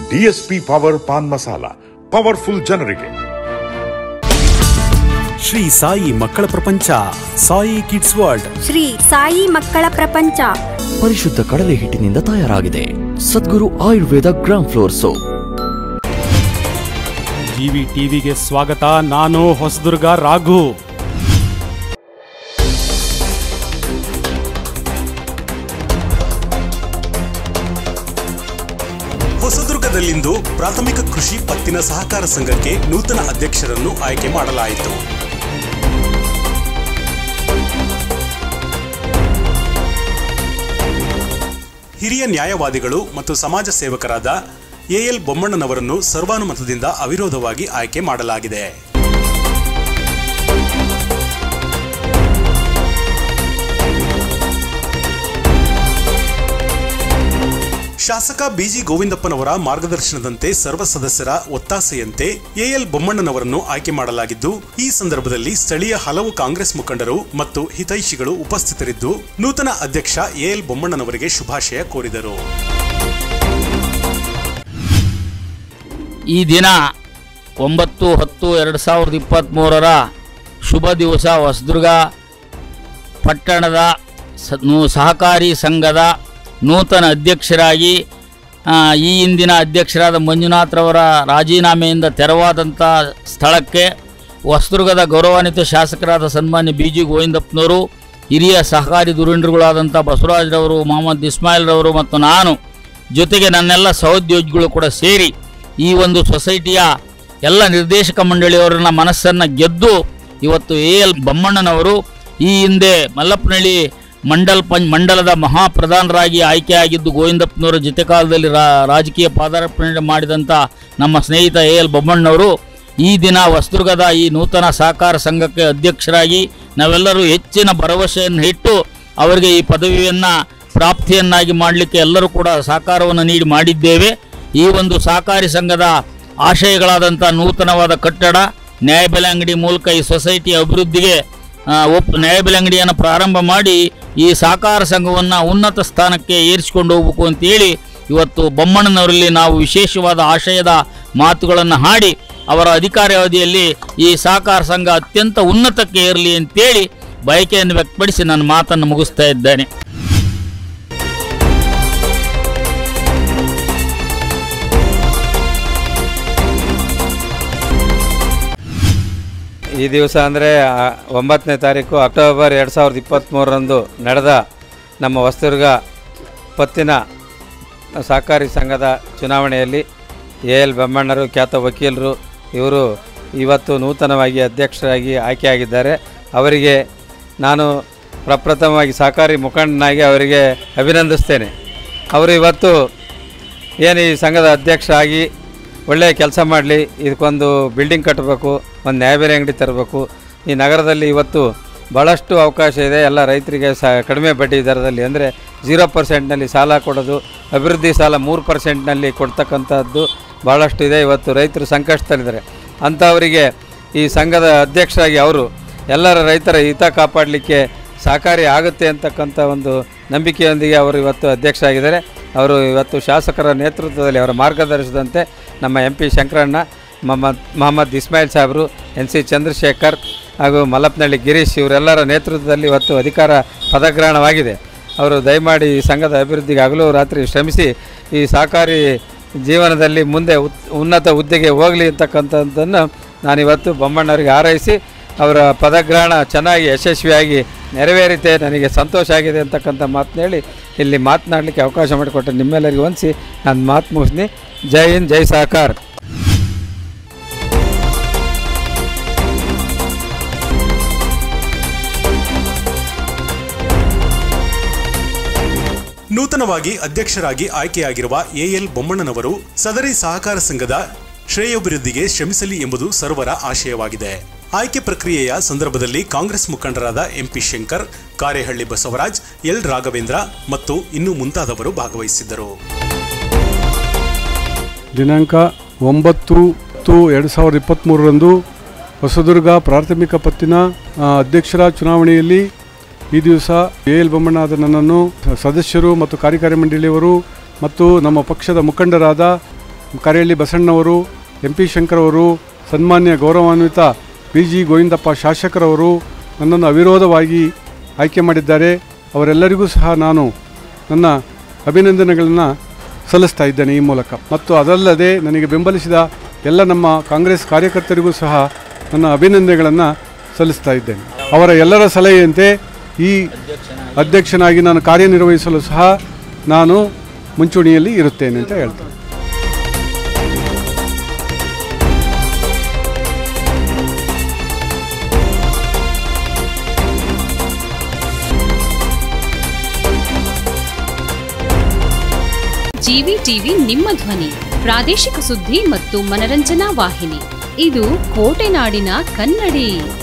DSP power paan masala powerful ಜನರಿಗೆ ಶ್ರೀ ಸಾಯಿ ಮಕ್ಕಳ ಪ್ರಪಂಚ ಸಾಯಿ ಕಿಡ್ಸ್ ವರ್ಲ್ಡ್ ಶ್ರೀ ಸಾಯಿ ಮಕ್ಕಳ ಪ್ರಪಂಚ ಪರಿಶುದ್ಧ ಕಡಲೆ ಹಿಟ್ಟಿನಿಂದ ತಯಾರಾಗಿದೆ Sadguru Ayurveda gram flour soap TV ಟಿವಿಗೆ ಸ್ವಾಗತ ನಾನು ಹೊಸದುರ್ಗ ರಾಘು ಹೊಸದುರ್ಗದಲ್ಲಿಂದು ಪ್ರಾಥಮಿಕ ಕೃಷಿ ಪತ್ತಿನ ಸಹಕಾರ ಸಂಘಕ್ಕೆ ನೂತನ ಅಧ್ಯಕ್ಷರನ್ನು ಆಯ್ಕೆ ಮಾಡಲಾಯಿತು ಹಿರಿಯ ನ್ಯಾಯವಾದಿಗಳು ಮತ್ತು ಸಮಾಜ ಸೇವಕರಾದ ಎಎಲ್ ಬೊಮ್ಮಣ್ಣನವರನ್ನು ಸರ್ವಾನುಮತದಿಂದ ಅವಿರೋಧವಾಗಿ ಆಯ್ಕೆ ಮಾಡಲಾಗಿದೆ ಶಾಸಕ ಬಿಜಿ ಗೋವಿಂದಪ್ಪನವರ ಮಾರ್ಗದರ್ಶನದಂತೆ ಸರ್ವ ಸದಸ್ಯರ ಒತ್ತಾಸೆಯಂತೆ ಎಎಲ್ ಬೊಮ್ಮಣ್ಣನವರನ್ನು ಆಯ್ಕೆ ಮಾಡಲಾಗಿದ್ದು ಈ ಸಂದರ್ಭದಲ್ಲಿ ಸ್ಥಳೀಯ ಹಲವು ಕಾಂಗ್ರೆಸ್ ಮುಖಂಡರು ಮತ್ತು ಹಿತೈಷಿಗಳು ಉಪಸ್ಥಿತರಿದ್ದು ನೂತನ ಅಧ್ಯಕ್ಷ ಎಎಲ್ ಬೊಮ್ಮಣ್ಣನವರಿಗೆ ಶುಭಾಶಯ ಕೋರಿದರು ಈ ದಿನ ಒಂಬತ್ತು ಹತ್ತು ಎರಡು ಸಾವಿರದ ಇಪ್ಪತ್ತ್ಮೂರರ ಶುಭ ದಿವಸ ಹೊಸದುರ್ಗ ಪಟ್ಟಣದ ಸ- ನೂ- ಸಹಕಾರಿ ಸಂಘದ ನೂತನ ಅಧ್ಯಕ್ಷರಾಗಿ ಆ, ಈ ಹಿಂದಿನ ಅಧ್ಯಕ್ಷರಾದ ಮಂಜುನಾಥ್ರವರ ರಾಜೀನಾಮೆಯಿಂದ ತೆರವಾದಂಥ ಸ್ಥಳಕ್ಕೆ ಹೊಸದುರ್ಗದ ಗೌರವಾನ್ವಿತ ಶಾಸಕರಾದ ಸನ್ಮಾನ್ಯ ಬಿ ಜಿ ಗೋವಿಂದಪ್ಪನವರು ಹಿರಿಯ ಸಹಕಾರಿ ಧುರೀಣರುಗಳಾದಂಥ ಬಸವರಾಜ್ರವರು ಮೊಹಮ್ಮದ್ ಇಸ್ಮಾಯಿಲ್ರವರು ಮತ್ತು ನಾನು ಜೊತೆಗೆ ನನ್ನೆಲ್ಲ ಸಹೋದ್ಯೋಗಿಗಳು ಕೂಡ ಸೇರಿ ಈ ಒಂದು ಸೊಸೈಟಿಯ ಎಲ್ಲ ನಿರ್ದೇಶಕ ಮಂಡಳಿಯವರನ್ನ ಮನಸ್ಸನ್ನು ಗೆದ್ದು ಇವತ್ತು ಎ ಎಲ್ ಬೊಮ್ಮಣ್ಣನವರು ಈ ಹಿಂದೆ ಮಲ್ಲಪ್ಪನಹಳ್ಳಿ ಮಂಡಲ್ ಪಂಚ್ ಮಂಡಲದ ಮಹಾಪ್ರಧಾನರಾಗಿ ಆಯ್ಕೆಯಾಗಿದ್ದು ಗೋವಿಂದಪ್ಪನವರ ಜೊತೆ ಕಾಲದಲ್ಲಿ ರಾ ರಾಜಕೀಯ ಪಾದಾರ್ಪಣೆ ಮಾಡಿದಂಥ ನಮ್ಮ ಸ್ನೇಹಿತ ಎ ಎಲ್ ಬೊಮ್ಮಣ್ಣವರು ಈ ದಿನ ಹೊಸದುರ್ಗದ ಈ ನೂತನ ಸಹಕಾರ ಸಂಘಕ್ಕೆ ಅಧ್ಯಕ್ಷರಾಗಿ ನಾವೆಲ್ಲರೂ ಹೆಚ್ಚಿನ ಭರವಸೆಯನ್ನು ಇಟ್ಟು ಅವರಿಗೆ ಈ ಪದವಿಯನ್ನು ಪ್ರಾಪ್ತಿಯನ್ನಾಗಿ ಮಾಡಲಿಕ್ಕೆ ಎಲ್ಲರೂ ಕೂಡ ಸಹಕಾರವನ್ನು ನೀಡಿ ಮಾಡಿದ್ದೇವೆ ಈ ಒಂದು ಸಹಕಾರಿ ಸಂಘದ ಆಶಯಗಳಾದಂಥ ನೂತನವಾದ ಕಟ್ಟಡ ನ್ಯಾಯಬೆಲೆ ಅಂಗಡಿ ಮೂಲಕ ಈ ಸೊಸೈಟಿಯ ಅಭಿವೃದ್ಧಿಗೆ ಆ, ಒಪ್ ನ್ಯಾಯಬೆಲೆ ಅಂಗಡಿಯನ್ನು ಪ್ರಾರಂಭ ಮಾಡಿ ಈ ಸಹಕಾರ ಸಂಘವನ್ನು ಉನ್ನತ ಸ್ಥಾನಕ್ಕೆ ಏರಿಸಿಕೊಂಡು ಹೋಗ್ಬೇಕು ಅಂತೇಳಿ ಇವತ್ತು ಬೊಮ್ಮಣ್ಣನವರಲ್ಲಿ ನಾವು ವಿಶೇಷವಾದ ಆಶಯದ ಮಾತುಗಳನ್ನು ಹಾಡಿ ಅವರ ಅಧಿಕಾರಿ ಅವಧಿಯಲ್ಲಿ ಈ ಸಹಕಾರ ಸಂಘ ಅತ್ಯಂತ ಉನ್ನತಕ್ಕೆ ಇರಲಿ ಅಂತೇಳಿ ಬಯಕೆಯನ್ನು ವ್ಯಕ್ತಪಡಿಸಿ ನನ್ನ ಮಾತನ್ನು ಮುಗಿಸ್ತಾ ಇದ್ದೇನೆ ಈ ದಿವಸ ಅಂದರೆ ಒಂಬತ್ತನೇ ತಾರೀಕು ಅಕ್ಟೋಬರ್ ಎರಡು ಸಾವಿರದ ಇಪ್ಪತ್ತ್ಮೂರರಂದು ನಡೆದ ನಮ್ಮ ಹೊಸದುರ್ಗ ಪತ್ತಿನ ಸಹಕಾರಿ ಸಂಘದ ಚುನಾವಣೆಯಲ್ಲಿ ಎ ಎಲ್ ಬೊಮ್ಮಣ್ಣರು ಖ್ಯಾತ ವಕೀಲರು ಇವರು ಇವತ್ತು ನೂತನವಾಗಿ ಅಧ್ಯಕ್ಷರಾಗಿ ಆಯ್ಕೆಯಾಗಿದ್ದಾರೆ ಅವರಿಗೆ ನಾನು ಪ್ರಪ್ರಥಮವಾಗಿ ಸಹಕಾರಿ ಮುಖಂಡನಾಗಿ ಅವರಿಗೆ ಅಭಿನಂದಿಸ್ತೇನೆ ಅವರು ಇವತ್ತು ಏನು ಈ ಸಂಘದ ಅಧ್ಯಕ್ಷ ಆಗಿ ಒಳ್ಳೆಯ ಕೆಲಸ ಮಾಡಲಿ ಇದಕ್ಕೊಂದು ಬಿಲ್ಡಿಂಗ್ ಕಟ್ಟಬೇಕು ಒಂದು ನ್ಯಾಯಬೆಲೆ ಅಂಗಡಿ ತರಬೇಕು ಈ ನಗರದಲ್ಲಿ ಇವತ್ತು ಭಾಳಷ್ಟು ಅವಕಾಶ ಇದೆ ಎಲ್ಲ ರೈತರಿಗೆ ಸ ಕಡಿಮೆ ಬಡ್ಡಿ ದರದಲ್ಲಿ ಅಂದರೆ ಜೀರೋ ಪರ್ಸೆಂಟ್ನಲ್ಲಿ ಸಾಲ ಕೊಡೋದು ಅಭಿವೃದ್ಧಿ ಸಾಲ ಮೂರು ಪರ್ಸೆಂಟ್ನಲ್ಲಿ ಕೊಡ್ತಕ್ಕಂಥದ್ದು ಭಾಳಷ್ಟು ಇದೆ ಇವತ್ತು ರೈತರು ಸಂಕಷ್ಟದಲ್ಲಿದ್ದಾರೆ ಅಂಥವರಿಗೆ ಈ ಸಂಘದ ಅಧ್ಯಕ್ಷರಾಗಿ ಅವರು ಎಲ್ಲರ ರೈತರ ಹಿತ ಕಾಪಾಡಲಿಕ್ಕೆ ಸಹಕಾರಿ ಆಗುತ್ತೆ ಅಂತಕ್ಕಂಥ ಒಂದು ನಂಬಿಕೆಯೊಂದಿಗೆ ಅವರು ಇವತ್ತು ಅಧ್ಯಕ್ಷರಾಗಿದ್ದಾರೆ ಅವರು ಇವತ್ತು ಶಾಸಕರ ನೇತೃತ್ವದಲ್ಲಿ ಅವರ ಮಾರ್ಗದರ್ಶನದಂತೆ ನಮ್ಮ ಎಂ ಪಿ ಶಂಕರಣ್ಣ ಮೊಹಮ್ಮದ್ ಮೊಹಮ್ಮದ್ ಇಸ್ಮಾಯಿಲ್ ಸಾಹೇಬರು ಎನ್ ಸಿ ಚಂದ್ರಶೇಖರ್ ಹಾಗೂ ಮಲ್ಲಪ್ಪನಹಳ್ಳಿ ಗಿರೀಶ್ ಇವರೆಲ್ಲರ ನೇತೃತ್ವದಲ್ಲಿ ಇವತ್ತು ಅಧಿಕಾರ ಪದಗ್ರಹಣವಾಗಿದೆ ಅವರು ದಯಮಾಡಿ ಈ ಸಂಘದ ಅಭಿವೃದ್ಧಿಗೆ ಹಗಲು ರಾತ್ರಿ ಶ್ರಮಿಸಿ ಈ ಸಹಕಾರಿ ಜೀವನದಲ್ಲಿ ಮುಂದೆ ಉತ್ ಉನ್ನತ ಹುದ್ದೆಗೆ ಹೋಗಲಿ ಅಂತಕ್ಕಂಥದ್ದನ್ನು ನಾನಿವತ್ತು ಬೊಮ್ಮಣ್ಣವರಿಗೆ ಹಾರೈಸಿ ಅವರ ಪದಗ್ರಹಣ ಚೆನ್ನಾಗಿ ಯಶಸ್ವಿಯಾಗಿ ನೆರವೇರಿತೆ ನನಗೆ ಸಂತೋಷ ಆಗಿದೆ ಅಂತಕ್ಕಂಥ ಮಾತನ್ನ ಹೇಳಿ ಇಲ್ಲಿ ಮಾತನಾಡಲಿಕ್ಕೆ ಅವಕಾಶ ಮಾಡಿಕೊಟ್ಟೆ ನಿಮ್ಮೆಲ್ಲರಿಗೂ ಹೊಂದಿಸಿ ನಾನು ಮಾತು ಮುಗಿಸ್ತೀನಿ ಜೈ ಹಿಂದ್ ಜೈ ಸಹಕಾರ ನೂತನವಾಗಿ ಅಧ್ಯಕ್ಷರಾಗಿ ಆಯ್ಕೆಯಾಗಿರುವ ಎಎಲ್ ಬೊಮ್ಮಣ್ಣನವರು ಸದರಿ ಸಹಕಾರ ಸಂಘದ ಶ್ರೇಯೋಭಿವೃದ್ಧಿಗೆ ಶ್ರಮಿಸಲಿ ಎಂಬುದು ಸರ್ವರ ಆಶಯವಾಗಿದೆ ಆಯ್ಕೆ ಪ್ರಕ್ರಿಯೆಯ ಸಂದರ್ಭದಲ್ಲಿ ಕಾಂಗ್ರೆಸ್ ಮುಖಂಡರಾದ ಎಂಪಿ ಶಂಕರ್ ಕಾರೇಹಳ್ಳಿ ಬಸವರಾಜ್ ಎಲ್ ರಾಘವೇಂದ್ರ ಮತ್ತು ಇನ್ನೂ ಮುಂತಾದವರು ಭಾಗವಹಿಸಿದ್ದರು ದಿನಾಂಕ ಒಂಬತ್ತು ಹತ್ತು ಎರಡು ಸಾವಿರದ ಇಪ್ಪತ್ತ್ಮೂರರಂದು ಹೊಸದುರ್ಗ ಪ್ರಾಥಮಿಕ ಪತ್ತಿನ ಆ, ಅಧ್ಯಕ್ಷರ ಚುನಾವಣೆಯಲ್ಲಿ ಈ ದಿವಸ ಎ ಎಲ್ ಬೊಮ್ಮಣ್ಣಾದ ನನ್ನನ್ನು ಸದಸ್ಯರು ಮತ್ತು ಕಾರ್ಯಕಾರಿ ಮಂಡಳಿಯವರು ಮತ್ತು ನಮ್ಮ ಪಕ್ಷದ ಮುಖಂಡರಾದ ಕರೆಯಲ್ಲಿ ಬಸಣ್ಣವರು ಎಂ ಪಿ ಶಂಕರ್ ಅವರು ಸನ್ಮಾನ್ಯ ಗೌರವಾನ್ವಿತ ಬಿ ಜಿ ಗೋವಿಂದಪ್ಪ ಶಾಸಕರವರು ನನ್ನನ್ನು ಅವಿರೋಧವಾಗಿ ಆಯ್ಕೆ ಮಾಡಿದ್ದಾರೆ ಅವರೆಲ್ಲರಿಗೂ ಸಹ ನಾನು ನನ್ನ ಅಭಿನಂದನೆಗಳನ್ನು ಸಲ್ಲಿಸ್ತಾ ಇದ್ದೇನೆ ಈ ಮೂಲಕ ಮತ್ತು ಅದಲ್ಲದೆ ನನಗೆ ಬೆಂಬಲಿಸಿದ ಎಲ್ಲ ನಮ್ಮ ಕಾಂಗ್ರೆಸ್ ಕಾರ್ಯಕರ್ತರಿಗೂ ಸಹ ನನ್ನ ಅಭಿನಂದನೆಗಳನ್ನು ಸಲ್ಲಿಸ್ತಾ ಇದ್ದೇನೆ ಅವರ ಎಲ್ಲರ ಸಲಹೆಯಂತೆ ಈ ಅಧ್ಯಕ್ಷನಾಗಿ ನಾನು ಕಾರ್ಯನಿರ್ವಹಿಸಲು ಸಹ ನಾನು ಮುಂಚೂಣಿಯಲ್ಲಿ ಇರುತ್ತೇನೆ ಅಂತ ಹೇಳ್ತೇನೆ ಜಿವಿ ಟಿವಿ ನಿಮ್ಮ ಧ್ವನಿ ಪ್ರಾದೇಶಿಕ ಸುದ್ದಿ ಮತ್ತು ಮನರಂಜನಾ ವಾಹಿನಿ ಇದು ಕೋಟೆನಾಡಿನ ಕನ್ನಡಿ